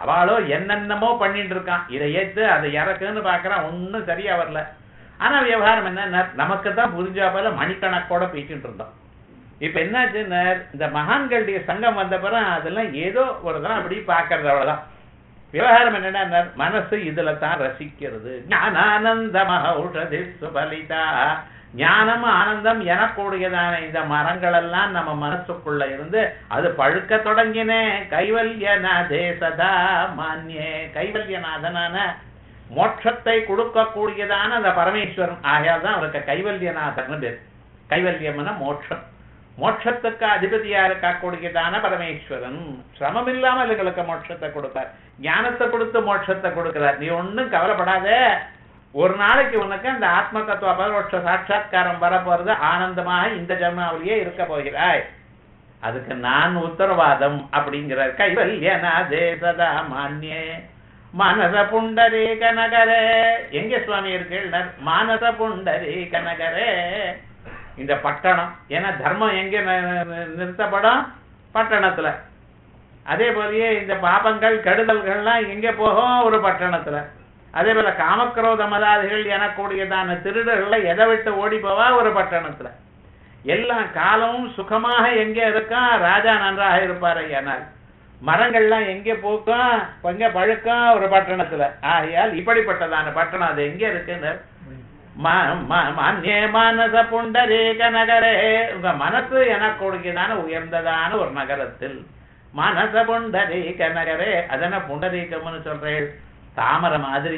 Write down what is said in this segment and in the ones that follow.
அவளோ என்னென்னமோ பண்ணிட்டு இருக்கான் இதை ஏத்து அதை இறக்குன்னு பாக்குறான் ஒண்ணும் சரியா வரல ஆனா விவகாரம் என்ன நமக்கு தான் புரிஞ்சா போல மணிக்கணக்கோட பேசிட்டு இருந்தோம் இப்ப என்னாச்சுன்னா இந்த மகான்களுடைய சங்கம் வந்த பிறகு அதெல்லாம் ஏதோ ஒரு தான் அப்படி பாக்குறது அவ்வளவுதான் விவகாரம் என்னன்னா மனசு இதுல தான் ரசிக்கிறது ஞானானந்த மகௌஷதி சுபலிதா ஞானம் ஆனந்தம் எனக்கூடியதான இந்த மரங்கள் எல்லாம் நம்ம மனசுக்குள்ள இருந்து அது பழுக்க தொடங்கின கைவல்யநாதே சதா மான்யே கைவல்யநாதனான மோட்சத்தை கொடுக்கக்கூடியதான அந்த பரமேஸ்வரன் ஆகையால் தான் அவருக்கு கைவல்யநாதன் பேர் கைவல்யம்னா மோட்சம் மோட்சத்துக்கு அதிபதியா இருக்கக்கூடியதான பரமேஸ்வரன் சிரமம் இல்லாமல் எங்களுக்கு மோட்சத்தை கொடுப்பார் ஞானத்தை கொடுத்து மோட்சத்தை கொடுக்கிறார் நீ ஒண்ணும் கவலைப்படாத ஒரு நாளைக்கு உனக்கு அந்த ஆத்ம தத்துவ பரோட்ச சாட்சா்காரம் வரப்போறது ஆனந்தமாக இந்த ஜன்மாவிலேயே இருக்க போகிறாய் அதுக்கு நான் உத்தரவாதம் அப்படிங்கிற கைவல்யநாதே சதா மான்யே மானச புண்டரீக நகரே எங்க சுவாமி இருக்கீர்கள் மானச புண்டரீக நகரே இந்த பட்டணம் ஏன்னா தர்மம் எங்க ந- ந- நிறுத்தப்படும் பட்டணத்துல அதே போலயே இந்த பாபங்கள் கெடுதல்கள்லாம் எங்க போகும் ஒரு பட்டணத்துல அதே போல காமக்ரோத மதாதிகள் எனக்கூடியதான திருடர்கள எதை விட்டு ஓடி போவா ஒரு பட்டணத்துல எல்லா காலமும் சுகமாக எங்க இருக்கா ராஜா நன்றாக இருப்பார் ஐயானால் மரங்கள்லாம் எங்க பூக்கும் எங்க பழுக்கும் ஒரு பட்டணத்துல ஆகையால் இப்படிப்பட்டதான பட்டணம் அது எங்க இருக்குன்னு ம- ம- மன்யே மானச புண்டரீக நகரே உங்க மனசு எனக்கூடியதான உயர்ந்ததான ஒரு நகரத்தில் மனச புண்டரீக நகரே அதன புண்டரீகம்னு சொல்றேன் தாமரை மாதிரி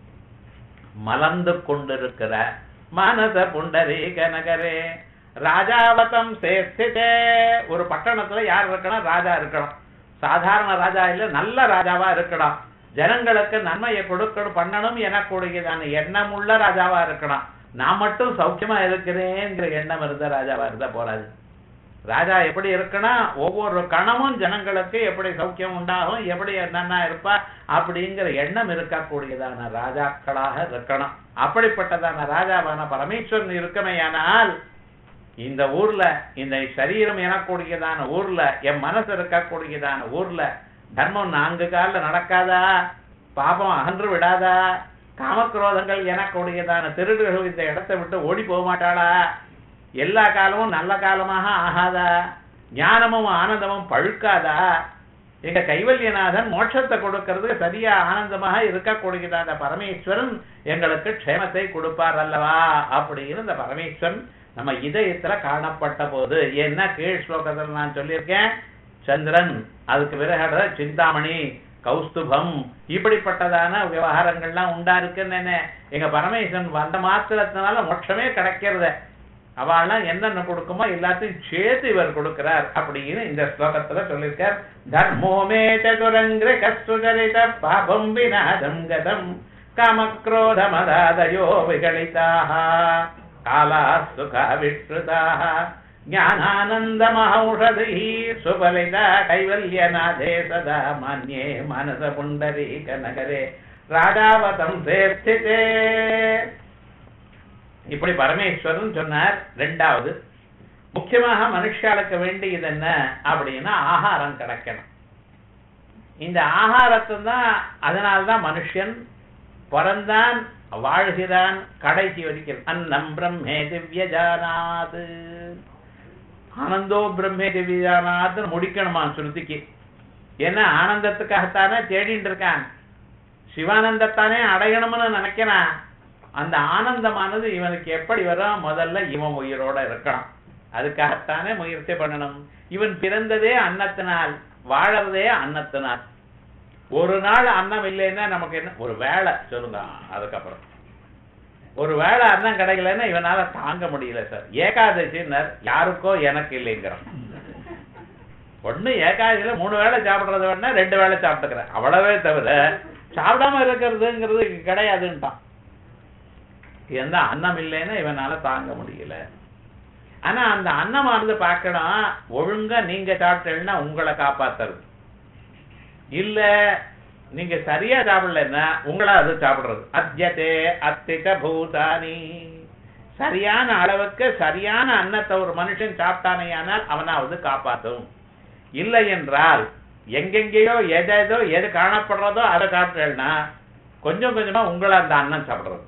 மலர்ந்து கொண்டிருக்கிற மனச புண்டரீக நகரே ராஜாவதம் சேர்த்திட்டே ஒரு பட்டணத்துல யார் இருக்கணும் ராஜா இருக்கணும் சாதாரண ராஜா இல்ல நல்ல ராஜாவா இருக்கணும் ஜனங்களுக்கு நன்மையை கொடுக்கணும் பண்ணணும் எனக்கூடியதான எண்ணம் உள்ள ராஜாவா இருக்கணும் நான் மட்டும் சௌக்கியமா இருக்கிறேங்கிற எண்ணம் இருந்த ராஜாவா இருந்தா போறாது ராஜா எப்படி இருக்கணும் ஒவ்வொரு கணமும் ஜனங்களுக்கு எப்படி சௌக்கியம் உண்டாகும் எப்படி நன்னா இருப்பா அப்படிங்கிற எண்ணம் இருக்கக்கூடியதான ராஜாக்களாக இருக்கணும் அப்படிப்பட்டதான ராஜாவான பரமேஸ்வரன் இருக்கமையானால் இந்த ஊர்ல இந்த சரீரம் எனக்கூடியதான ஊர்ல என் மனசு இருக்கக்கூடியதான ஊர்ல தர்மம் நான்கு காலில் நடக்காதா பாபம் அகன்று விடாதா காமக்ரோதங்கள் எனக்கூடியதான திருடுகள் இந்த இடத்தை விட்டு ஓடி போக மாட்டாளா எல்லா காலமும் நல்ல காலமாக ஆகாதா ஞானமும் ஆனந்தமும் பழுக்காதா எங்க கைவல்யநாதன் மோட்சத்தை கொடுக்கிறது சரியா ஆனந்தமாக இருக்கக்கூடியதான பரமேஸ்வரன் எங்களுக்கு க்ஷேமத்தை கொடுப்பார் அல்லவா அப்படின்னு இந்த பரமேஸ்வரன் நம்ம இதயத்துல காணப்பட்ட போது என்ன கீழ் ஸ்லோகத்தில் நான் சொல்லியிருக்கேன் சந்திரன் அதுக்கு பிறகு சிந்தாமணி கௌஸ்துபம் இப்படிப்பட்டதான விவகாரங்கள்லாம் உண்டா இருக்குன்னு என்ன எங்க பரமேஸ்வரன் வந்த மாத்திரத்தினால மோட்சமே கிடைக்கிறது அவெல்லாம் என்னென்ன கொடுக்குமோ எல்லாத்தையும் சேர்த்து இவர் கொடுக்கிறார் அப்படின்னு இந்த ஸ்லோகத்துல சொல்லியிருக்கார் தர்மோமே சதுரங்கிர கஸ்துஜரித பாபம் விநாதம் கதம் காமக்ரோத மதாதயோ விகலிதாக காலா சுக விஷ்ருதாக ஞானானந்தமஹௌஷதி சுபலித கைவல்யநாதே சதா மான்யே மனச புண்டரீக நகரே ராஜாவதம் சேர்த்திதே இப்படி பரமேஸ்வரன் சொன்னார் ரெண்டாவது முக்கியமாக மனுஷாளுக்கு வேண்டியது என்ன அப்படின்னா ஆகாரம் கிடைக்கணும் இந்த ஆகாரத்தை தான் அதனால்தான் மனுஷன் பிறந்தான் வாழ்கிறான் கடைசி வரைக்கும் அன்னம் பிரம்மே திவ்யஜானாது ஆனந்தோ பிரம்மே திவ்யஜானாத் முடிக்கணுமா ஸ்ருதிக்கு ஏன்னா ஆனந்தத்துக்காகத்தானே தேடிட்டு இருக்கான் சிவானந்தத்தானே அடையணும்னு நினைக்கிறான் அந்த ஆனந்தமானது இவனுக்கு எப்படி வரும் முதல்ல இவன் உயிரோட இருக்கணும் அதுக்காகத்தானே முயற்சி பண்ணணும் இவன் பிறந்ததே அன்னத்தினால் வாழறதே அன்னத்தினால் ஒரு நாள் அன்னம் இல்லைன்னா நமக்கு என்ன ஒரு வேலை சொல்லுங்க அதுக்கப்புறம் ஒரு வேளை அன்னம் கிடைக்கலன்னா இவனால தாங்க முடியல சார் ஏகாதசின்னர் யாருக்கோ எனக்கு இல்லைங்கிறான் ஒண்ணு ஏகாதசியில மூணு வேளை சாப்பிடுறத வேணா ரெண்டு வேளை சாப்பிட்டுக்கிறேன் அவ்வளவே தவிர சாப்பிடாம இருக்கிறதுங்கிறது கிடையாதுன்ட்டான் எந்த அன்னம் இல்லைன்னா இவனால தாங்க முடியல ஆனா அந்த அன்னமானது பார்க்கணும் ஒழுங்கா நீங்க சாப்பிட்டீங்கன்னா உங்களை காப்பாத்துறது இல்ல நீங்க சரியா சாப்பிடலன்னா உங்களா அது சாப்பிடுறது அத்தியதே அத்திக பூதானி சரியான அளவுக்கு சரியான அன்னத்தை ஒரு மனுஷன் சாப்பிட்டானேயானால் அவனாவது காப்பாற்றும் இல்லை என்றால் எங்கெங்கேயோ எதேதோ எது காணப்படுறதோ அதை காட்டுறேன்னா கொஞ்சம் கொஞ்சமா உங்களை அந்த அன்னம் சாப்பிடுறது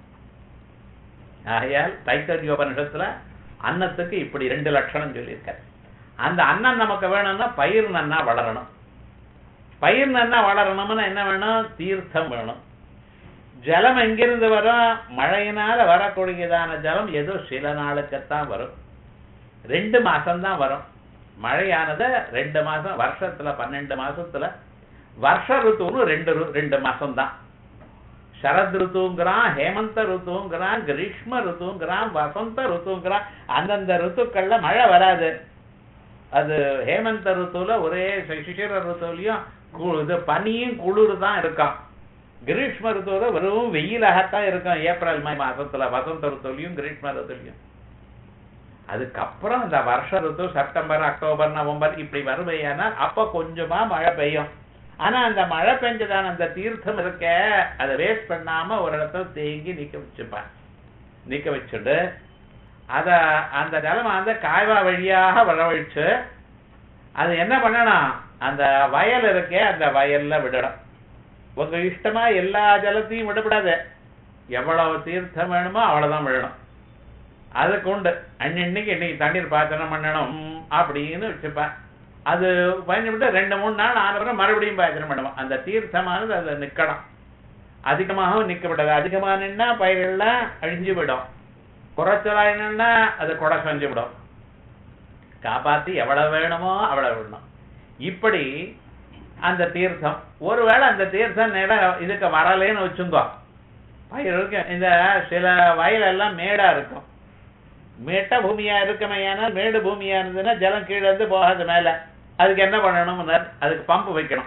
ஆகையால் தைத்தரியோபனிஷத்துல அன்னத்துக்கு இப்படி ரெண்டு லட்சணம் சொல்லியிருக்காரு அந்த அன்னம் நமக்கு வேணும்னா பயிர் நன்னா வளரணும் பயிர் நன்னா வளரணும்னா என்ன வேணும் தீர்த்தம் வேணும் ஜலம் எங்கிருந்து வரும் மழையினால வரக்கூடியதான ஜலம் ஏதோ சில நாளுக்குத்தான் வரும் ரெண்டு மாசம்தான் வரும் மழையானது ரெண்டு மாசம் வருஷத்துல பன்னெண்டு மாசத்துல வருஷ ருத்துன்னு ரெண்டு ரு- ரெண்டு மாசம் தான் சரத் ருத்துங்கிறான் ஹேமந்த ருத்துங்கிறான் கிரீஷ்ம ருத்துங்கிறான் வசந்த ருத்துங்கிறான் அந்தந்த ருத்துக்கள்ல மழை வராது அது ஹேமந்த ருத்துவில் ஒரே சிசிர ருத்துவிலையும் கு- இது பனியும் குளிர் தான் இருக்கான் கிரீஷ்ம ருத்துவில வெறும் வெயிலாகத்தான் இருக்கும் ஏப்ரல் மே மாசத்துல வசந்த ருத்துவிலையும் கிரீஷ்ம ருத்துவிலையும் அதுக்கப்புறம் இந்த வருஷ ருத்து செப்டம்பர் அக்டோபர் நவம்பர் இப்படி வருவையானால் அப்ப கொஞ்சமா மழை பெய்யும் ஆனா அந்த மழை பெஞ்சதான அந்த தீர்த்தம் இருக்க அதை வேஸ்ட் பண்ணாம ஒரு இடத்துல தேங்கி நிக்க வச்சுப்பான் நிக்க வச்சுட்டு அத அந்த ஜலம் அந்த காய்வா வழியாக வரவழிச்சு அது என்ன பண்ணணும் அந்த வயல் இருக்கே அந்த வயல்ல விடணும் உங்க இஷ்டமா எல்லா ஜலத்தையும் விடக்கூடாது எவ்வளவு தீர்த்தம் வேணுமோ அவ்வளவுதான் விடணும் அதுக்கு உண்டு அன்னன்னைக்கு இன்னைக்கு தண்ணீர் பாய்ச்சனம் பண்ணணும் அப்படின்னு வச்சுப்பேன் அது பயன்பட்டு ரெண்டு மூணு நாள் ஆனப்புறம் மறுபடியும் பாய்ச்சனம் பண்ணுவோம் அந்த தீர்த்தமானது அது நிக்கணும் அதிகமாகவும் நிக்க விடாது அதிகமாக நின்னா பயிரெல்லாம் அழிஞ்சு விடும் குறைச்சலா என்னன்னா அது கொடை செஞ்சு விடும் காப்பாத்தி எவ்வளவு வேணுமோ அவ்வளவு விடணும் இப்படி அந்த தீர்த்தம் ஒருவேளை அந்த தீர்த்தம் நில இதுக்கு வரலேன்னு வச்சுங்கோ பயிருக்கு இந்த சில வயலெல்லாம் மேடா இருக்கும் மேட்ட பூமியா இருக்குமே ஏனால் மேடு பூமியா இருந்ததுன்னா ஜலம் கீழே இருந்து போகாது மேல அதுக்கு என்ன பண்ணணும் அதுக்கு பம்பு வைக்கணும்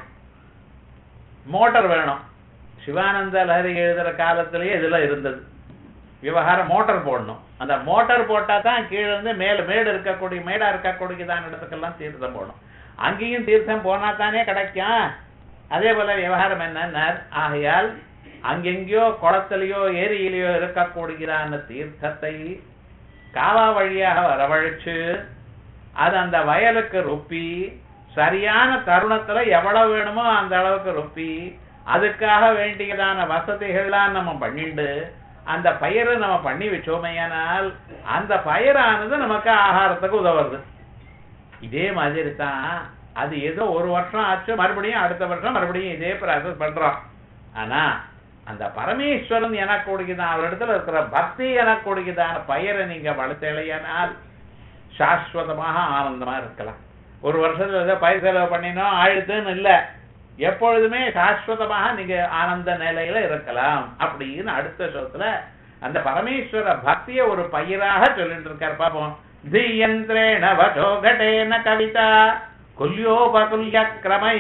மோட்டார் வேணும் சிவானந்த லஹரி எழுதுற காலத்திலேயே இதுல இருந்தது விவகாரம் மோட்டார் போடணும் அந்த மோட்டார் போட்டா தான் கீழே இருந்து மேல மேடு இருக்கக்கூடிய மேடா இருக்கக்கூடியதான இடத்துக்கெல்லாம் தீர்த்தம் போடணும் அங்கேயும் தீர்த்தம் போனா தானே கிடைக்கும் அதே போல விவகாரம் என்ன ஆகையால் அங்கெங்கேயோ குளத்திலேயோ ஏரியிலேயோ இருக்கக்கூடியதான தீர்த்தத்தை காவா வழியாக வரவழைச்சு அது அந்த வயலுக்கு ரொப்பி சரியான தருணத்துல எவ்வளவு வேணுமோ அந்த அளவுக்கு ரொப்பி அதுக்காக வேண்டியதான வசதிகள்லாம் நம்ம பண்ணிண்டு அந்த பயிரை நம்ம பண்ணி வச்சோமையானால் அந்த பயிரானது நமக்கு ஆகாரத்துக்கு உதவுறது இதே மாதிரி தான் அது ஏதோ ஒரு வருஷம் ஆச்சு மறுபடியும் அடுத்த வருஷம் மறுபடியும் இதே ப்ராசஸ் பண்றோம் ஆனா அந்த பரமேஸ்வரன் எனக்கூடியதான் அவரிடத்துல இருக்கிற பக்தி எனக்கூடியதான பயிரை நீங்க வளர்த்தலையானால் சாஸ்வதமாக ஆனந்தமா இருக்கலாம் ஒரு வருஷத்துல ஏதோ பயிர் செலவு பண்ணினோம் ஆயிடுதுன்னு இல்ல எப்பொழுதுமே சாஸ்வதமாக நீங்க ஆனந்த நிலையில இருக்கலாம் அப்படின்னு அடுத்த சொல்ல அந்த பரமேஸ்வர பக்திய ஒரு பயிராக சொல்லிட்டு இருக்காரு பாப்போம் தீயந்திரேண வடோகடேன கவிதா குல்யோபகுல்ய கிரமை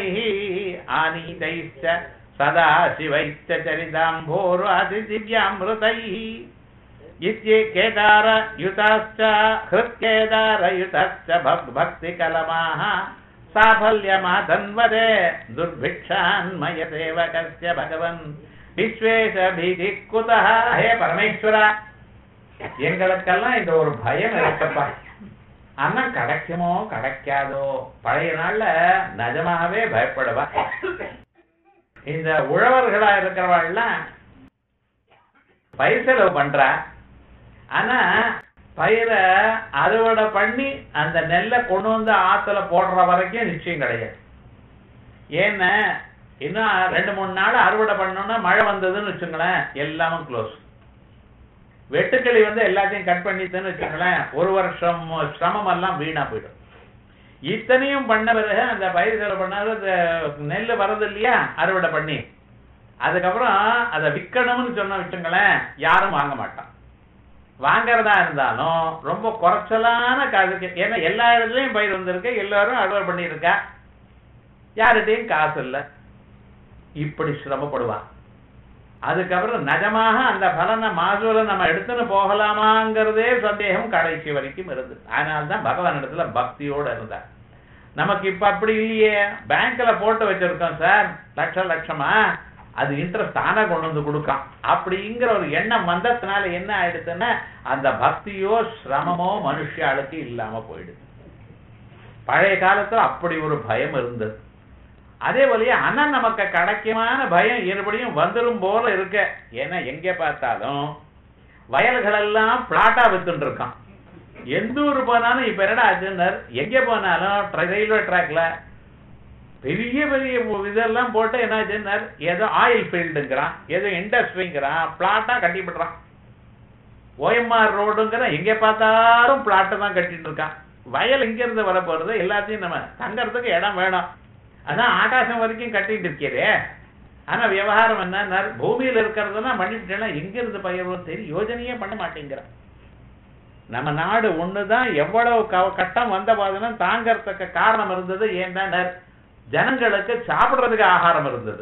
ஆனீதைச்ச சதா சிவைச்ச சரிதாம்போரு அதி திவ்யாமிருதை இத்யே கேதார யுதாச்ச ஹிருத்கேதார யுதாச்ச பக்தி கலமாः சாஃபல்யமாதன்வதே துர்பிக்ஷான்மய சேவகஸ்ய பகவன் விஸ்வேஷ பீதி குதः ஹே பரமேஸ்வரா எங்களுக்கெல்லாம் இந்த ஒரு பயம் இருக்கப்பா அண்ணன் கிடைக்குமோ கிடைக்காதோ பழைய நாள்ல நிஜமாகவே பயப்படுவா இந்த உழவர்களா இருக்கிறவாள்லாம் பயிர் செலவு பண்றா ஆனா பயிரை அறுவடை பண்ணி அந்த நெல்லை கொண்டு வந்து ஆத்துல போடுற வரைக்கும் நிச்சயம் கிடையாது ஏன்னா இன்னும் ரெண்டு மூணு நாள் அறுவடை பண்ணோம்னா மழை வந்ததுன்னு வச்சுங்களேன் எல்லாமே க்ளோஸ் வெட்டுக்கிளி வந்து எல்லாத்தையும் கட் பண்ணிட்டுன்னு வச்சுங்களேன் ஒரு வருஷம் சிரமம் எல்லாம் வீணா போயிடும் இத்தனையும் பண்ண பிறகு அந்த பயிர் செலவு பண்ணாத அந்த நெல் வரது இல்லையா அறுவடை பண்ணி அதுக்கப்புறம் அதை விற்கணும்னு சொன்ன வச்சுங்களேன் யாரும் வாங்க மாட்டான் வாங்கறதா இருந்தாலும் ரொம்ப குறைச்சலான காசுக்கு ஏன்னா எல்லா இடத்துலயும் பயிர் வந்திருக்கு எல்லாரும் அறுவடை பண்ணியிருக்கா யார்கிட்டையும் காசு இல்லை இப்படி சிரமப்படுவா அதுக்கப்புறம் நிஜமாக அந்த பலனை மாசூல நம்ம எடுத்துன்னு போகலாமாங்கிறதே சந்தேகம் கடைசி வரைக்கும் இருந்தது அதனால்தான் பகவான் இடத்துல பக்தியோட இருந்தார் நமக்கு இப்ப அப்படி இல்லையே பேங்க்ல போட்டு வச்சிருக்கோம் சார் லட்ச லட்சமா அது இன்ட்ரெஸ்ட் தானே கொண்டு வந்து கொடுக்கான் அப்படிங்கிற ஒரு எண்ணம் வந்ததுனால என்ன ஆயிடுதுன்னா அந்த பக்தியோ சிரமமோ மனுஷாளுக்கு இல்லாம போயிடுது பழைய காலத்துல அப்படி ஒரு பயம் இருந்தது அதே போலயே அண்ணன் நமக்கு கிடைக்குமான பயம் இருபடியும் வந்துரும் போல இருக்க ஏன்னா எங்க பார்த்தாலும் வயல்கள் எல்லாம் பிளாட்டா வித்துட்டு இருக்கான் எந்த ஊர் போனாலும் இப்ப என்னடா ஆச்சுன்னர் எங்க போனாலும் ரயில்வே ட்ராக்ல பெரிய பெரிய இதெல்லாம் போட்டு என்ன ஆச்சுன்னர் ஏதோ ஆயில் ஃபீல்டுங்கிறான் ஏதோ இண்டஸ்ட்ரிங்கிறான் பிளாட்டா கட்டிவிடுறான் ஓஎம்ஆர் ரோடுங்கிற எங்க பார்த்தாலும் பிளாட்டை தான் கட்டிட்டு இருக்கான் வயல் இங்க இருந்து வர போறது எல்லாத்தையும் நம்ம தங்கறதுக்கு இடம் வேணும் அதான் ஆகாசம் வரைக்கும் கட்டிட்டு இருக்கிறே ஆனா விவகாரம் என்ன பூமியில இருக்கிறதெல்லாம் பண்ணிவிட்டேன்னா எங்க இருந்து பயிரும் தெரியும் யோஜனையே பண்ண மாட்டேங்கிறான் நம்ம நாடு ஒண்ணுதான் எவ்வளவு க- கட்டம் வந்த போதுன்னா தாங்கறதுக்கு காரணம் இருந்தது ஏன்னா ஜனங்களுக்கு சாப்பிடுறதுக்கு ஆகாரம் இருந்தது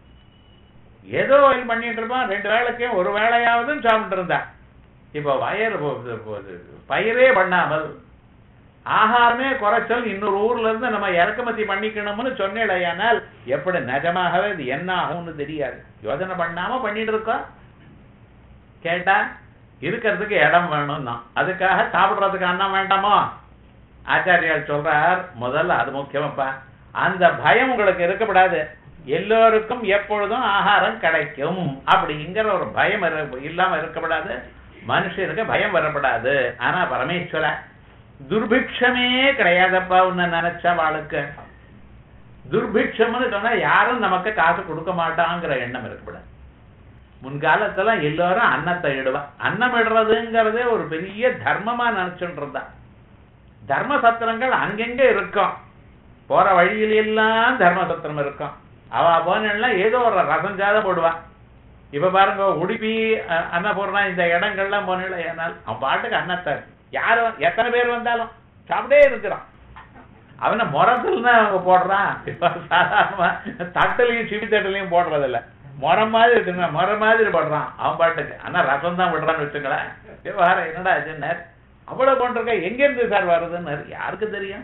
ஏதோ வயல் பண்ணிட்டு இருப்பான் ரெண்டு வேளைக்கே ஒரு வேளையாவது சாப்பிட்டு இருந்தான் இப்ப வயல் பயிரே பண்ணாமல் ஆகாரமே குறைச்சல் இன்னொரு ஊர்ல இருந்து நம்ம இறக்குமதி பண்ணிக்கணும்னு சொன்னேடையானால் எப்படி நிஜமாகவே இது என்ன ஆகும்னு தெரியாது யோசனை பண்ணாம பண்ணிட்டு இருக்கோம் கேட்டா இருக்கிறதுக்கு இடம் வேணும்னா அதுக்காக சாப்பிடுறதுக்கு அன்னம் வேண்டாமோ ஆச்சாரியால் சொல்றார் முதல்ல அது முக்கியமாப்பா அந்த பயம் உங்களுக்கு இருக்கக்கூடாது எல்லோருக்கும் எப்பொழுதும் ஆகாரம் கிடைக்கும் அப்படிங்கிற ஒரு பயம் இரு- இல்லாம இருக்கக்கூடாது மனுஷருக்கு பயம் வரப்படாது ஆனா பரமேஸ்வர துர்பிக்ஷமே கிடையாதப்பா உன்னை நினைச்ச வாளுக்கு துர்பிக்ஷம்னு சொன்னா யாரும் நமக்கு காசு கொடுக்க மாட்டாங்கிற எண்ணம் இருக்கக்கூடாது முன்காலத்துல எல்லாரும் அன்னத்தை இடுவா அன்னம் இடுறதுங்கிறதே ஒரு பெரிய தர்மமா நினைச்சுட்டு இருந்தா தர்ம சத்திரங்கள் அங்கங்க இருக்கும் போற வழியில எல்லாம் தர்ம சத்திரம் இருக்கும் அவ போனா ஏதோ ஒரு ரசம் ஜாத போடுவா இப்ப பாருங்க உடுப்பி அஹ், அன்னபூர்ணா இந்த இடங்கள்லாம் போனீங்களா ஏனால் அவன் பாட்டுக்கு அன்னத்தை யாரும் எத்தனை பேர் வந்தாலும் சாப்பிட்டே இருக்கிறான் அவனை முரத்தில் தான் அவங்க போடுறான் இப்ப சாதாரணமா தட்டுலையும் சிபி தட்டுலையும் போடுறது இல்ல முறம் மாதிரி இருக்குங்க முறம் மாதிரி போடுறான் அவன் பாட்டுக்கு ஆனா ரசம் தான் விடுறான்னு வச்சுங்களேன் விவகாரம் என்னடா ஆச்சுன்னார் அவ்வளவு கொண்டிருக்க எங்க இருந்து சார் வருதுன்னு யாருக்கு தெரியும்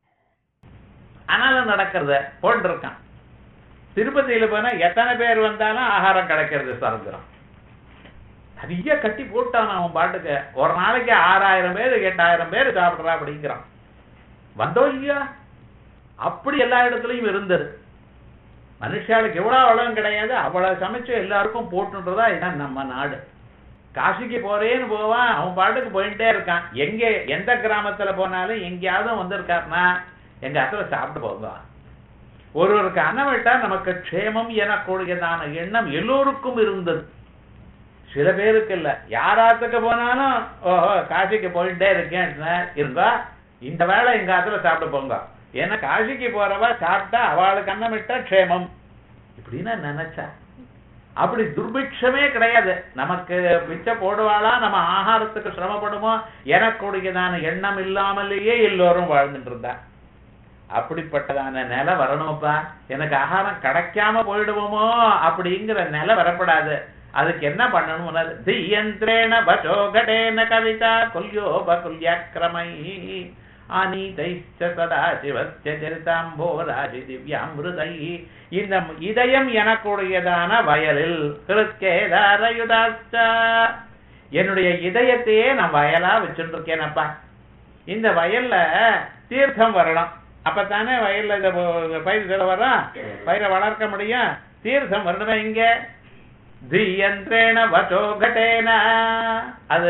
ஆனாலும் நடக்கிறத போட்டிருக்கான் திருப்பதியில போனா எத்தனை பேர் வந்தாலும் ஆகாரம் கிடைக்கிறது சரந்திரம் நிறைய கட்டி போட்டான் அவன் பாட்டுக்கு ஒரு நாளைக்கு ஆறாயிரம் பேர் எட்டாயிரம் பேர் சாப்பிடுறா அப்படிங்கிறான் வந்தோம் இல்லையா அப்படி எல்லா இடத்துலயும் இருந்தது மனுஷாளுக்கு எவ்வளவு வளம் கிடையாது அவ்வளவு சமைச்சு எல்லாருக்கும் போட்டுன்றதா இதான் நம்ம நாடு காசிக்கு போறேன்னு போவான் அவன் பாட்டுக்கு போயிட்டே இருக்கான் எங்க எந்த கிராமத்துல போனாலும் எங்கேயாவது வந்திருக்காருன்னா எங்க அத்துல சாப்பிட்டு போங்க ஒருவருக்கு அன்னம் விட்டா நமக்கு க்ஷேமம் எனக்கூடியதான எண்ணம் எல்லோருக்கும் இருந்தது சில பேருக்கு இல்ல யாராத்துக்கு போனாலும் ஓஹோ காசிக்கு போயிட்டே இருக்கேன் இருந்தா இந்த வேளை எங்க ஆத்துல சாப்பிட்டு போங்க ஏன்னா காசிக்கு போறவ சாப்பிட்டா அவளுக்கு அன்னம் விட்டா க்ஷேமம் இப்படின்னு நினைச்சா அப்படி துர்பிக்ஷமே கிடையாது நமக்கு பிச்சை போடுவாளா நம்ம ஆகாரத்துக்கு சிரமப்படுமோ எனக்கூடியதான எண்ணம் இல்லாமலேயே எல்லோரும் வாழ்ந்துட்டு இருந்தா அப்படிப்பட்டதான நிலை வரணும்ப்பா எனக்கு ஆகாரம் கிடைக்காம போயிடுவோமோ அப்படிங்கிற நிலை வரப்படாது அதுக்கு என்ன பண்ணணும் தியந்திரேண வசோகடேன கவிதா குல்யோபகுல்யாக்கிரமை ஆனீதைச்ச சதா சிவஸ்ய சரிதாம்போ ராஜி திவ்யாமிருதை இந்த இதயம் எனக்குடையதான வயலில் கிருத்கேதாரயுதாச்ச என்னுடைய இதயத்தையே நான் வயலா வச்சுட்டு இருக்கேனப்பா இந்த வயல்ல தீர்த்தம் வரணும் அப்பதானே வயல்ல இந்த ப- பயிர் இதில் வரும் பயிரை வளர்க்க முடியும் தீர்த்தம் வரணுமே இங்க தியந்திரேன வசோகட்டேன அது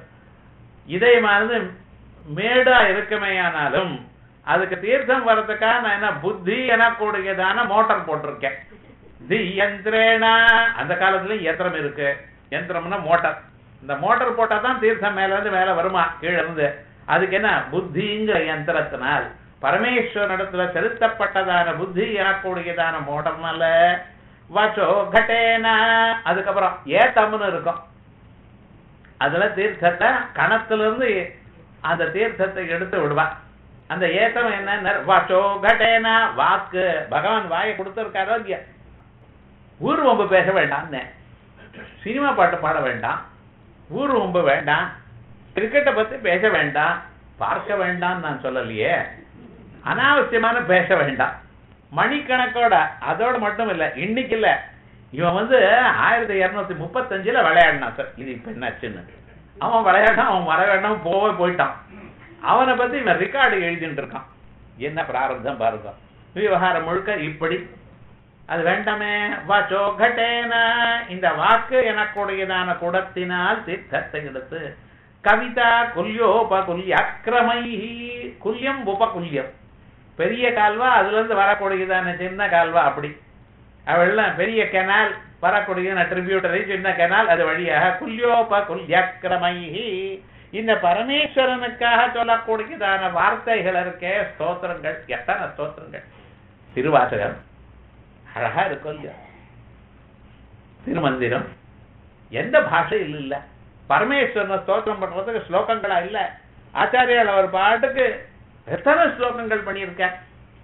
இதயமானது மேடா இருக்குமேயானாலும் அதுக்கு தீர்த்தம் வர்றதுக்காக நான் என்ன புத்தி எனக்கூடியதான மோட்டார் போட்டிருக்கேன் தி யந்திரேனா அந்த காலத்துல யந்திரம் இருக்கு யந்திரம்னா மோட்டார் இந்த மோட்டார் போட்டா தான் தீர்த்தம் மேல இருந்து மேல வருமா கீழ இருந்து அதுக்கு என்ன புத்திங்கிற யந்திரத்தினால் பரமேஸ்வரனிடத்துல செலுத்தப்பட்டதான புத்தி எனக்கூடியதான மோட்டர்னால வச்சோ கட்டேனா அதுக்கப்புறம் ஏத்தம்னு இருக்கும் அதுல தீர்த்தத்தை கணத்துல இருந்து அந்த தீர்த்தத்தை எடுத்து விடுவா அந்த ஏத்தம் என்ன வாச்சோ கட்டேனா வாக்கு பகவான் வாயை கொடுத்திருக்காரோ இல்லையா ஊர் வம்பு பேச வேண்டாம்னு சினிமா பாட்டு பாட வேண்டாம் ஊர் வம்பு வேண்டாம் கிரிக்கெட்டை பத்தி பேச வேண்டாம் பார்க்க வேண்டாம் நான் சொல்லலையே அனாவசியமான பேச வேண்டாம் மணிக்கணக்கோட அதோட மட்டும் இல்ல இன்னைக்கு இல்ல இவன் வந்து ஆயிரத்தி இருநூத்தி முப்பத்தஞ்சுல விளையாடினான் சார் இது இப்ப என்னாச்சுன்னு அவன் விளையாடான் அவன் வர வேண்டாம் போவே போயிட்டான் அவனை பத்தி இவன் ரெக்கார்டு எழுதிட்டு இருக்கான் என்ன பிராரப்தம் பாருங்க விவகாரம் முழுக்க இப்படி அது வேண்டாமே வாச்சோ கட்டேன இந்த வாக்கு எனக்குடையதான குடத்தினால் தீர்த்தத்தை எடுத்து கவிதா குல்யோபகுல்ய அக்கிரமை குல்யம் உபகுல்யம் பெரிய கால்வா அதுல இருந்து வரக்கூடியதான சின்ன கால்வா அப்படி அவெல்லாம் பெரிய கெனால் வரக்கூடிய ட்ரிபியூட்டரி சின்ன கெனால் அது வழியாக குல்யோப குல்யக்கிரமை இந்த பரமேஸ்வரனுக்காக சொல்லக்கூடியதான வார்த்தைகள் இருக்கே ஸ்தோத்திரங்கள் எத்தனை ஸ்தோத்திரங்கள் திருவாசகம் அழகா இருக்கும் இல்லையா திருமந்திரம் எந்த பாஷையில் இல்ல பரமேஸ்வரனை ஸ்தோத்திரம் பண்றதுக்கு ஸ்லோகங்களா இல்ல ஆச்சாரியால் அவர் பாட்டுக்கு எத்தனை ஸ்லோகங்கள் பண்ணியிருக்கார்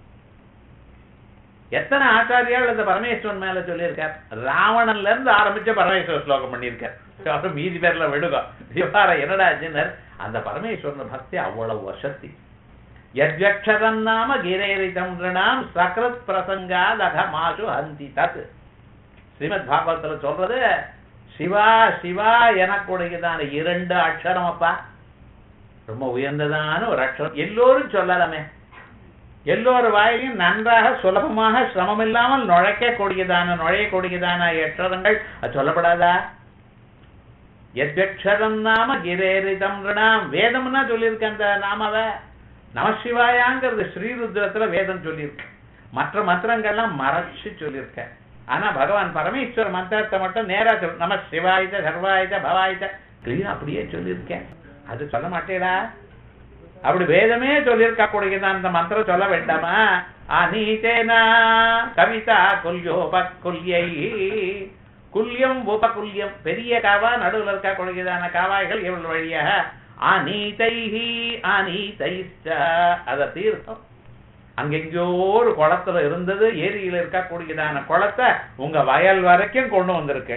எத்தனை ஆச்சாரியால் இந்த பரமேஸ்வரன் மேல சொல்லியிருக்கார் ராவணன்ல இருந்து ஆரம்பிச்ச பரமேஸ்வர ஸ்லோகம் பண்ணியிருக்கார் அப்புறம் மீதி பேர்ல விடுவோம் விவகாரம் என்னடா ஆச்சுன்னர் அந்த பரமேஸ்வரன் பக்தி அவ்வளவு வசதி யத்யக்ஷரம் நாம கிரேரிதம் ரிணாம் சக்ரத் பிரசங்காத் மாசு ஹந்தி தத் ஸ்ரீமத் பாகவத்துல சொல்றது சிவா சிவா எனக்குடையதான இரண்டு அக்ஷரம் அப்பா ரொம்ப உயர்ந்ததான ஒரு அக்ஷரம் எல்லோரும் சொல்லலாமே எல்லோரு வாயிலையும் நன்றாக சுலபமாக சிரமம் இல்லாமல் நுழைக்கக்கூடியதான நுழையக்கூடியதான அக்ஷரங்கள் அது சொல்லப்படாதா எத்யக்ஷரம் நாம கிரேரிதம் ரிணாம் வேதம்னா சொல்லியிருக்க அந்த நாமாவை நமசிவாயாங்கிறது ஸ்ரீருத்ரத்துல வேதம் சொல்லியிருக்கு மற்ற மந்திரங்கள்லாம் மறைச்சு சொல்லியிருக்க ஆனா பகவான் பரமேஸ்வர மந்திரத்தை மட்டும் நேரா சொல் நம சிவாயுத சர்வாயுத பவாயுத கிளீன் அப்படியே சொல்லியிருக்கேன் அது சொல்ல மாட்டேடா அப்படி வேதமே சொல்லியிருக்க கூடியதான் அந்த மந்திரம் சொல்ல வேண்டாமா அநீதேனா கவிதா குல்யோப குல்யை குல்யம் உபகுல்யம் பெரிய காவா நடுவில் இருக்க கூடியதான காவாய்கள் இவள் வழியாக அநீதைஹி அநீதைச்ச அத தீர்த்தம் அங்கெங்கோ ஒரு குளத்துல இருந்தது ஏரியில இருக்கக்கூடியதான குளத்தை உங்க வயல் வரைக்கும் கொண்டு வந்திருக்கு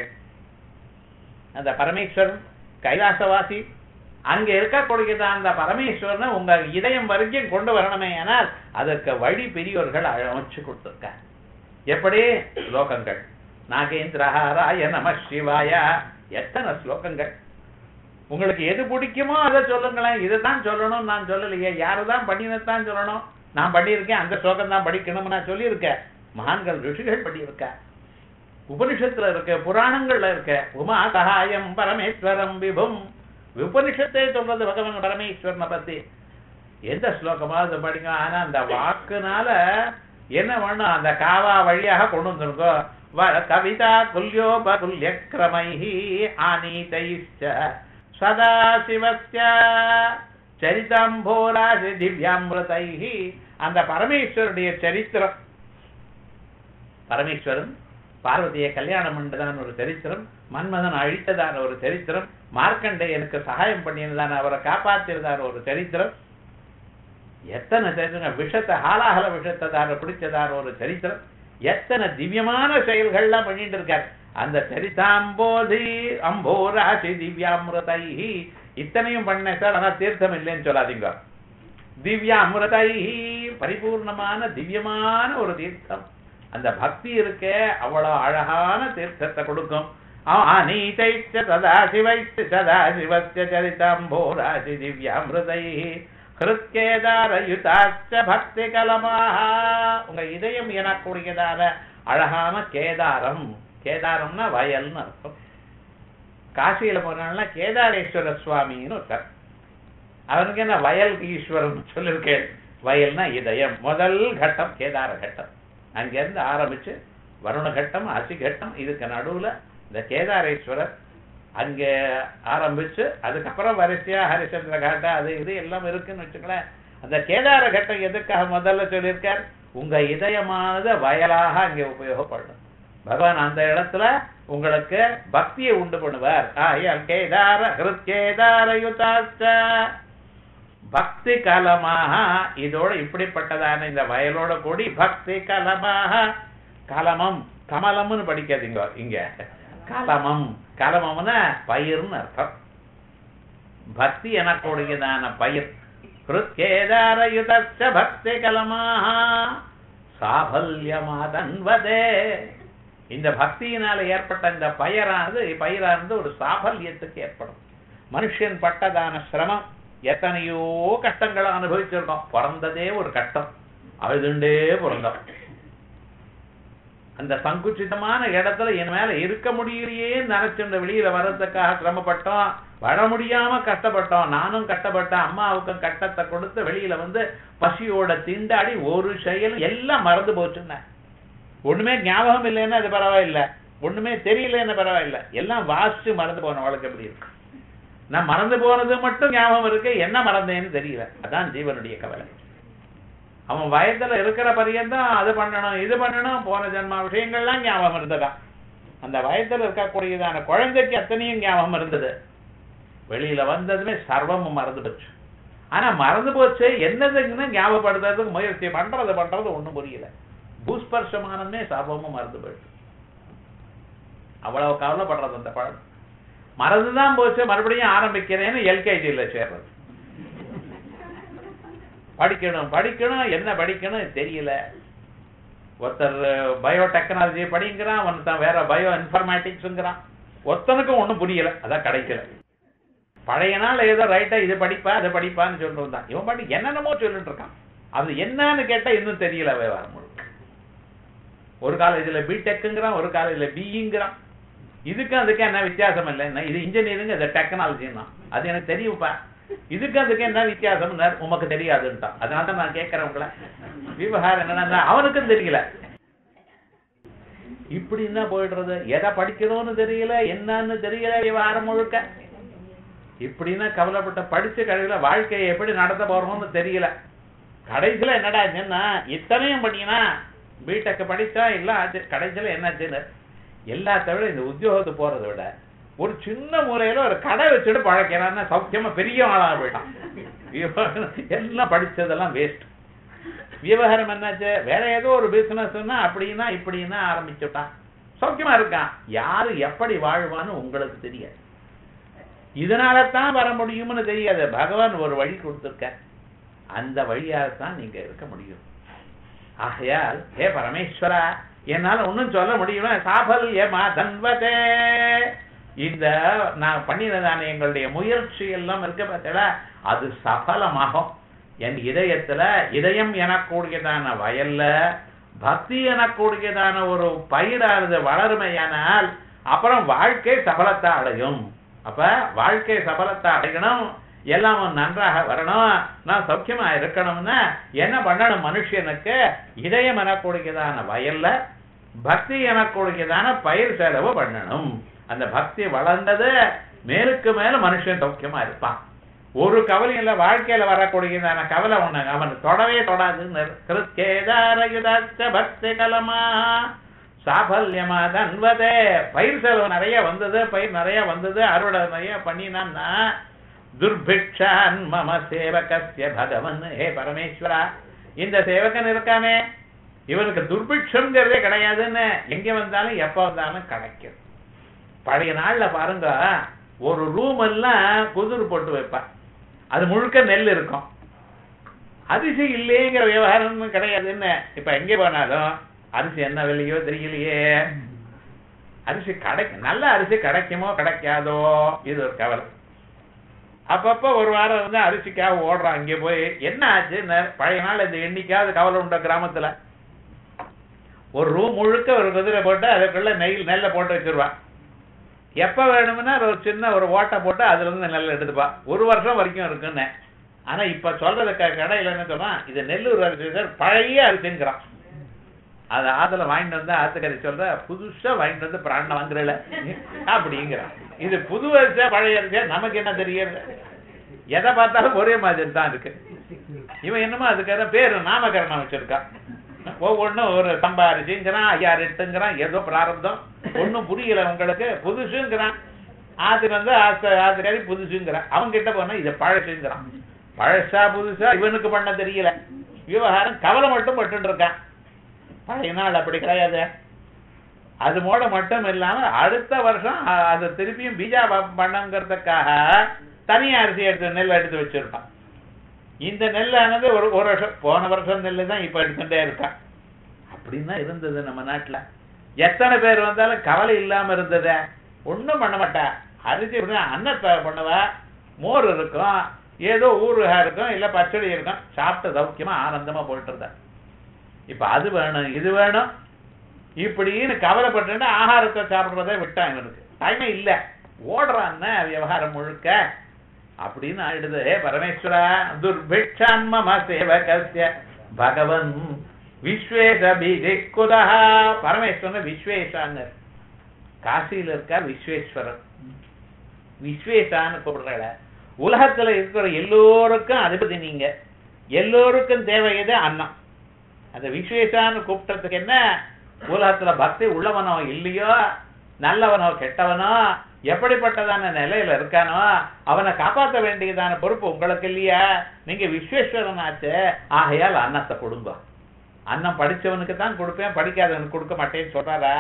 அந்த பரமேஸ்வரன் கைலாசவாசி அங்க இருக்கக்கூடியதான அந்த பரமேஸ்வரனை உங்க இதயம் வரைக்கும் கொண்டு வரணுமே ஆனால் அதற்கு வழி பெரியோர்கள் அமைச்சு கொடுத்திருக்காங்க எப்படி ஸ்லோகங்கள் நாகேந்திரஹாராய நம சிவாய எத்தனை ஸ்லோகங்கள் உங்களுக்கு எது பிடிக்குமோ அதை சொல்லுங்களேன் இதுதான் சொல்லணும் நான் சொல்லலையே யாருதான் பண்ணினதான் சொல்லணும் நான் பண்ணியிருக்கேன் அந்த ஸ்லோகம் தான் படிக்கணும் நான் சொல்லியிருக்கேன் மகான்கள் ரிஷிகள் பண்ணியிருக்க உபனிஷத்துல இருக்க புராணங்கள்ல இருக்க உமா சகாயம் பரமேஸ்வரம் விபும் உபனிஷத்தை சொல்றது பகவான் பரமேஸ்வரனை பத்தி எந்த ஸ்லோகமாவது படிங்க ஆனா அந்த வாக்குனால என்ன பண்ணும் அந்த காவா வழியாக கொண்டு வந்திருக்கோ கவிதா குல்யோப குல்ய கிரமைஹி ஆனீதைச்ச சதாசிவஸ்ய சரிதாம்போராசி திவ்யாமிரதைஹி அந்த பரமேஸ்வருடைய சரித்திரம் பரமேஸ்வரன் பார்வதியை கல்யாணம் பண்ணதான ஒரு சரித்திரம் மன்மதன் அழித்ததான ஒரு சரித்திரம் மார்க்கண்டேயனுக்கு சகாயம் பண்ணியதான அவரை காப்பாற்றியதான ஒரு சரித்திரம் எத்தனை சரித்திரம் விஷத்தை ஹாலாகல விஷத்தை தான பிடிச்சதான ஒரு சரித்திரம் எத்தனை திவ்யமான செயல்கள்லாம் பண்ணிட்டு இருக்கார் அந்த சரிதாம்போதி அம்போராசி திவ்யாமிரதை இத்தனையும் பண்ண சார் ஆனா தீர்த்தம் இல்லைன்னு சொல்லாதீங்க திவ்யா அமிர்தை பரிபூர்ணமான திவ்யமான ஒரு தீர்த்தம் அந்த பக்தி இருக்க அவ்வளவு அழகான தீர்த்தத்தை கொடுக்கும் அநீதைச்ச சதாசிவைச்ச சதாசிவஸ்ய சரிதாம்போராசி திவ்யாமிருதை ஹிருத்கேதாரயுதாச்ச பக்தி கலமாக உங்க இதயம் எனக்கூடியதான அழகான கேதாரம் கேதாரம்னா வயல்னு அர்த்தம் காசியில போனால கேதாரேஸ்வர சுவாமின்னு ஒருத்தர் அவனுக்கு என்ன வயல் ஈஸ்வரன் சொல்லிருக்கேன் வயல்னா இதயம் முதல் கட்டம் கேதார கட்டம் அங்கிருந்து ஆரம்பிச்சு வருண கட்டம் அசி கட்டம் இதுக்கு நடுவுல இந்த கேதாரேஸ்வரர் அங்க ஆரம்பிச்சு அதுக்கப்புறம் வரிசையா ஹரிச்சந்திர காட்டா அது இது எல்லாம் இருக்குன்னு வச்சுங்களேன் அந்த கேதார கட்டம் எதுக்காக முதல்ல சொல்லியிருக்கார் உங்க இதயமானது வயலாக அங்கே உபயோகப்படும் பகவான் அந்த இடத்துல உங்களுக்கு பக்தியை உண்டு பண்ணுவார் ஆயால் கேதார ஹிருத் கேதார யுதாச்ச பக்தி கலமாக இதோட இப்படிப்பட்டதான இந்த வயலோட கூடி பக்தி கலமாக கலமம் கமலம்னு படிக்காதீங்க இங்க கலமம் கலமம்னா பயிர்னு அர்த்தம் பக்தி எனக்கூடியதான பயிர் ஹிருத்கேதாரயுதச்ச பக்தி கலமாக சாபல்யமாதன்வதே இந்த பக்தியினால ஏற்பட்ட இந்த பயிரானது பயிரானது ஒரு சாபல்யத்துக்கு ஏற்படும் மனுஷன் பட்டதான சிரமம் எத்தனையோ கஷ்டங்களை அனுபவிச்சிருக்கோம் பிறந்ததே ஒரு கஷ்டம் அழுதுண்டே பிறந்தோம் அந்த சங்குச்சிதமான இடத்துல என் மேல இருக்க முடியலையே நினைச்சுண்ட வெளியில வர்றதுக்காக சிரமப்பட்டோம் வர முடியாம கஷ்டப்பட்டோம் நானும் கஷ்டப்பட்டேன் அம்மாவுக்கும் கட்டத்தை கொடுத்து வெளியில வந்து பசியோட திண்டாடி ஒரு செயல் எல்லாம் மறந்து போச்சுன்னு ஒண்ணுமே ஞாபகம் இல்லைன்னா அது பரவாயில்ல ஒண்ணுமே தெரியலன்னு பரவாயில்ல எல்லாம் வாசிச்சு மறந்து போனவளுக்கு எப்படி இருக்கு நான் மறந்து போனது மட்டும் ஞாபகம் இருக்கு என்ன மறந்தேன்னு தெரியல அதான் ஜீவனுடைய கவலை அவன் வயதுல இருக்கிற பரியந்தான் அது பண்ணணும் இது பண்ணணும் போன ஜென்ம விஷயங்கள்லாம் ஞாபகம் இருந்ததா அந்த வயதுல இருக்கக்கூடியதான குழந்தைக்கு அத்தனையும் ஞாபகம் இருந்தது வெளியில வந்ததுமே சர்வமும் மறந்து போச்சு ஆனா மறந்து போச்சு என்னதுன்னு ஞாபகப்படுத்துறதுக்கு முயற்சி பண்றது பண்றது ஒண்ணும் புரியல பூஸ்பர்ஷமானமே சர்வமும் மறந்து போயிடுச்சு அவ்வளவு கவலைப்படுறது அந்த பழம் மறந்துதான் போச்சு மறுபடியும் ஆரம்பிக்கிறேன்னு எல்கேஜியில சேர்றது படிக்கணும் படிக்கணும் என்ன படிக்கணும் தெரியல ஒருத்தர் பயோடெக்னாலஜி படிங்கிறான் ஒருத்தன் வேற பயோ இன்ஃபர்மேட்டிக்ஸ்ங்கிறான் ஒருத்தனுக்கும் ஒண்ணும் புரியல அதான் கிடைக்கல பழைய நாள் ஏதோ ரைட்டா இது படிப்பா அதை படிப்பான்னு சொல்லிட்டு இருந்தான் இவன் பாட்டு என்னென்னமோ சொல்லிட்டு இருக்கான் அது என்னன்னு கேட்டா இன்னும் தெரியல விவகாரம் முழுக்க ஒரு காலேஜ்ல பிடெக்குங்கிறான் ஒரு காலேஜ்ல பிஇங்கிறான் இதுக்கும் அதுக்கும் என்ன வித்தியாசம் இல்லைன்னா இது இன்ஜினியரிங் அது டெக்னாலஜின்னா அது எனக்கு தெரியும்ப்பா இதுக்கு அதுக்கு என்ன வித்தியாசம் உமக்கு தெரியாதுன்ட்டான் அதனால தான் நான் கேட்கிறேன் உங்களை விவகாரம் என்னன்னா அவனுக்கும் தெரியல இப்படி என்ன போயிடுறது எதை படிக்கணும்னு தெரியல என்னன்னு தெரியல விவகாரம் முழுக்க இப்படின்னா கவலைப்பட்ட படிச்ச கடையில வாழ்க்கையை எப்படி நடத்த போறோம்னு தெரியல கடைசியில என்னடா ஆச்சுன்னா இத்தனையும் பண்ணினா பிடெக் படிச்சா எல்லாம் ஆச்சு கடைசியில என்னாச்சுன்னு எல்லாத்த விட இந்த உத்தியோகத்துக்கு போறதை விட ஒரு சின்ன முறையில ஒரு கடை வச்சுட்டு பழக்கிறான்னா சௌக்கியமா பெரிய ஆளா போயிட்டான் எல்லாம் படிச்சதெல்லாம் வேஸ்ட் விவகாரம் என்னாச்சு வேற ஏதோ ஒரு பிசினஸ்னா அப்படின்னா இப்படின்னா ஆரம்பிச்சுட்டான் சௌக்கியமா இருக்கான் யாரு எப்படி வாழ்வான்னு உங்களுக்கு தெரியாது இதனால தான் வர முடியும்னு தெரியாது பகவான் ஒரு வழி கொடுத்துருக்க அந்த வழியால்தான் நீங்க இருக்க முடியும் ஆகையால் ஹே பரமேஸ்வரா என்னால ஒன்னும் சொல்ல முடியுமா சாபல்யமா தன்வதே இந்த நான் பண்ணினதான எங்களுடைய முயற்சி எல்லாம் இருக்க பார்த்தா அது சபலமாகும் என் இதயத்துல இதயம் எனக்கூடியதான வயல்ல பக்தி எனக்கூடியதான ஒரு பயிரானது வளருமையானால் அப்புறம் வாழ்க்கை சபலத்தை அடையும் அப்ப வாழ்க்கை சபலத்தை அடையணும் எல்லாம் நன்றாக வரணும் நான் சௌக்கியமா இருக்கணும்னா என்ன பண்ணணும் மனுஷனுக்கு இதயம் எனக்கூடியதான வயல்ல பக்தி எனக்கூடியதான பயிர் செலவு பண்ணணும் அந்த பக்தி வளர்ந்தது மேலுக்கு மேல மனுஷன் சௌக்கியமா இருப்பான் ஒரு கவலையும் இல்ல வாழ்க்கையில வரக்கூடியதான கவலை ஒண்ணு அவன் தொடவே தொடாதுன்னு கிருத்கேதாரயுதாச்ச பக்தி கலமா சாபல்யமா தன்வதே பயிர் செலவு நிறைய வந்தது பயிர் நிறைய வந்தது அறுவடை நிறைய பண்ணினான்னா துர்பிக்ஷான் மம சேவகஸ்ய பகவன் ஹே பரமேஸ்வரா இந்த சேவகன் இருக்கானே இவனுக்கு துர்பிக்ஷங்கிறதே கிடையாதுன்னு எங்க வந்தாலும் எப்ப வந்தாலும் கிடைக்கும் பழைய நாள்ல பாருங்க ஒரு ரூம் எல்லாம் குதிர் போட்டு வைப்பான் அது முழுக்க நெல் இருக்கும் அரிசி இல்லைங்கிற விவகாரம் கிடையாதுன்னு இப்ப எங்க போனாலும் அரிசி என்ன விலையோ தெரியலையே அரிசி கிடைக்கும் நல்ல அரிசி கிடைக்குமோ கிடைக்காதோ இது ஒரு கவலை அப்பப்ப ஒரு வாரம் வந்து அரிசிக்காக ஓடுறான் அங்கே போய் என்ன ஆச்சு பழைய நாள் இந்த எண்ணிக்காவது கவலை உண்ட கிராமத்துல ஒரு ரூம் முழுக்க ஒரு குதிரை போட்டு அதுக்குள்ள நெல் நெல்லை போட்டு வச்சிருவான் எப்ப வேணும்னா ஒரு சின்ன ஒரு ஓட்டை போட்டு அதுல இருந்து நெல் எடுத்துப்பா ஒரு வருஷம் வரைக்கும் இருக்குன்னு ஆனா இப்ப சொல்றது கடையில என்ன சொல்றான் இது நெல்லூர் அரிசி சார் பழைய அரிசிங்கிறான் அது ஆத்துல வாங்கிட்டு வந்து ஆத்துக்கறி சொல்ற புதுசா வாங்கிட்டு வந்து பிராணம் வாங்குறல அப்படிங்கிறான் இது புது அரிசியா பழைய அரிசியா நமக்கு என்ன தெரியாது எதை பார்த்தாலும் ஒரே மாதிரி தான் இருக்கு இவன் என்னமோ அதுக்காக பேரு நாமகரணம் வச்சிருக்கான் ஒவ்வொன்றும் ஒரு சம்பா அரிசிங்கிறான் ஐயா எட்டுங்கிறான் ஏதோ பிராரப்தம் ஒன்றும் புரியல உங்களுக்கு புதுசுங்கிறான் ஆத்துக்கு வந்து ஆத்து ஆத்துக்காரி புதுசுங்கிறான் அவன் கிட்ட போனா இதை பழசுங்கிறான் பழசா புதுசா இவனுக்கு பண்ண தெரியல விவகாரம் கவலை மட்டும் பட்டு இருக்கான் பழைய நாள் அப்படி கிடையாது அது மூட மட்டும் இல்லாம அடுத்த வருஷம் அது திருப்பியும் பீஜா பண்ணங்கிறதுக்காக தனியா அரிசி எடுத்து நெல் எடுத்து வச்சிருக்கான் இந்த நெல்லானது ஒரு ஒரு வருஷம் போன வருஷம் நெல் தான் இப்ப எடுத்துட்டே இருக்கான் அப்படின்னு இருந்தது நம்ம நாட்டுல எத்தனை பேர் வந்தாலும் கவலை இல்லாம இருந்தத ஒண்ணும் பண்ண மாட்டா அரிசி அன்னத்தை பண்ணுவா மோர் இருக்கும் ஏதோ ஊறுகாய் இருக்கும் இல்ல பச்சடி இருக்கும் சாப்பிட்டு சௌக்கியமா ஆனந்தமா போயிட்டு இருந்தா இப்ப அது வேணும் இது வேணும் இப்படின்னு கவலைப்பட்டு ஆகாரத்தை சாப்பிடுறதை விட்டான் இவனுக்கு டைமே இல்ல ஓடுறான் விவகாரம் முழுக்க அப்படின்னு ஆயிடுது "ஹே பரமேஸ்வரா துர்பிக்ஷான் மம சேவகஸ்ய பகவன் விஸ்வேஷ பீஜிக்குதா பரமேஸ்வரன் விஸ்வேஷான்னு காசியில இருக்கார் விஸ்வேஸ்வரன் விஸ்வேஷான்னு கூப்பிடுறாள் உலகத்துல இருக்கிற எல்லோருக்கும் அதிபதி நீங்க எல்லோருக்கும் தேவை எது அன்னம் அந்த விஸ்வேஷான்னு கூப்பிட்டதுக்கு என்ன உலகத்துல பக்தி உள்ளவனோ இல்லையோ நல்லவனோ கெட்டவனோ எப்படிப்பட்டதான நிலையில இருக்கானோ அவனை காப்பாற்ற வேண்டியதான பொறுப்பு உங்களுக்கு இல்லையா நீங்க விஸ்வேஸ்வரன் ஆச்சு ஆகையால் அன்னத்தை கொடுங்க அன்னம் படிச்சவனுக்கு தான் கொடுப்பேன் படிக்காதவனுக்கு கொடுக்க மாட்டேன்னு சொல்றாரா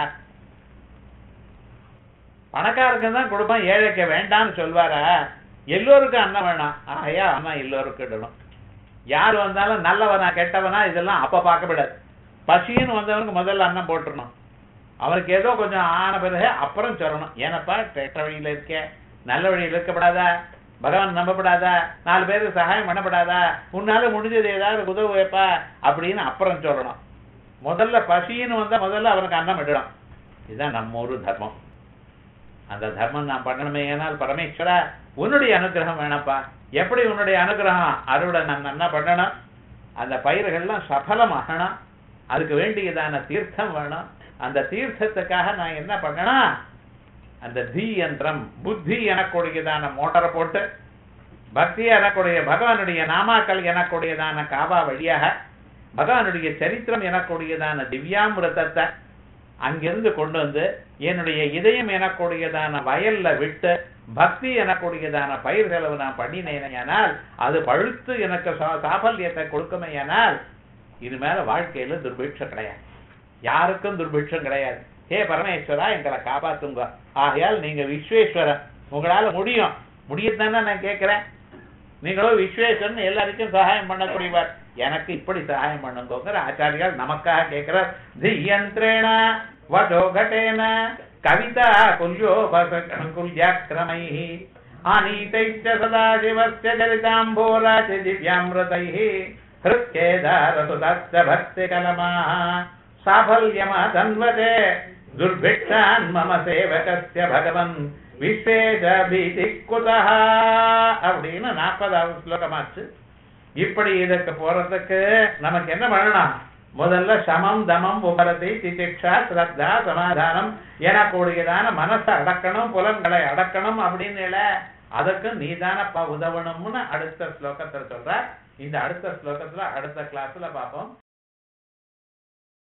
பணக்காரருக்கு தான் கொடுப்பேன் ஏழைக்கு வேண்டாம்னு சொல்வாரா எல்லோருக்கும் அன்னம் வேணாம் ஆகையா அன்னம் எல்லோருக்கும் இடணும் யார் வந்தாலும் நல்லவனா கெட்டவனா இதெல்லாம் அப்ப பார்க்கப்படாது பசின்னு வந்தவனுக்கு முதல்ல அன்னம் போட்டுறணும் அவனுக்கு ஏதோ கொஞ்சம் ஆன பிறகு அப்புறம் சொல்லணும் ஏனப்பா கெட்ட வழியில இருக்க நல்ல வழியில் இருக்கப்படாதா பகவான் நம்பப்படாதா நாலு பேருக்கு சகாயம் பண்ணப்படாதா உன்னால முடிஞ்சது ஏதாவது உதவு வைப்பா அப்படின்னு அப்புறம் சொல்லணும் முதல்ல பசின்னு வந்தா முதல்ல அவனுக்கு அன்னம் விடணும் இதுதான் நம்ம ஒரு தர்மம் அந்த தர்மம் நான் பண்ணணுமே ஏனால் பரமேஸ்வரா உன்னுடைய அனுகிரகம் வேணப்பா எப்படி உன்னுடைய அனுகிரகம் அறுவடை நான் என்ன பண்ணணும் அந்த பயிர்கள்லாம் சஃபலமாகணும் அதுக்கு வேண்டியதான தீர்த்தம் வேணும் அந்த தீர்த்தத்துக்காக நான் என்ன பண்ணணும் அந்த தீ யந்திரம் புத்தி எனக்கூடியதான மோட்டரை போட்டு பக்தி எனக்கூடிய பகவானுடைய நாமாக்கள் எனக்கூடியதான காபா வழியாக பகவானுடைய சரித்திரம் எனக்கூடியதான திவ்யாமிரதத்தை அங்கிருந்து கொண்டு வந்து என்னுடைய இதயம் எனக்கூடியதான வயல்ல விட்டு பக்தி எனக்கூடியதான பயிர்களை நான் பண்ணினேனால் அது பழுத்து எனக்கு சா- சாபல்யத்தை கொடுக்குமேயானால் இது மேல வாழ்க்கையில துர்பிட்சம் கிடையாது யாருக்கும் துர்பிட்சம் கிடையாது ஹே பரமேஸ்வரா எங்களை காப்பாத்துங்க ஆகையால் நீங்க விஸ்வேஸ்வரன் உங்களால முடியும் முடியத்தானே நான் கேட்கிறேன் நீங்களும் விஸ்வேஸ்வரன் எல்லாருக்கும் சகாயம் பண்ணக்கூடியவர் எனக்கு இப்படி சகாயம் பண்ணுங்கிற ஆச்சாரியால் நமக்காக கேட்கிறார் தியந்திரேண வடோகட்டேன கவிதா குல்யோபகுல்யாக்கிரமை ஆனீதைச்ச சதாசிவஸ்ய சரிதாம்போராச்ச திவ்யாமிரதைः हृत्केदारसुतस्य भक्तिकलमाः साफल्यमतन्वते दुर्भिक्षान् मम सेवकस्य भगवन् விஸ்வேஷ பீதி குதஹ அப்படின்னு நாற்பதாவது ஸ்லோகமாச்சு இப்படி இதுக்கு போறதுக்கு நமக்கு என்ன பண்ணணும் முதல்ல சமம் தமம் உபரதி திதிக்ஷா ஸ்ரத்தா சமாதானம் எனக்கூடியதான மனசை அடக்கணும் புலன்களை அடக்கணும் அப்படின்னு இல்ல அதுக்கு நீதானப்பா உதவணும்னு அடுத்த ஸ்லோகத்துல சொல்ற இந்த அடுத்த ஸ்லோகத்துல அடுத்த கிளாஸ்ல பார்ப்போம்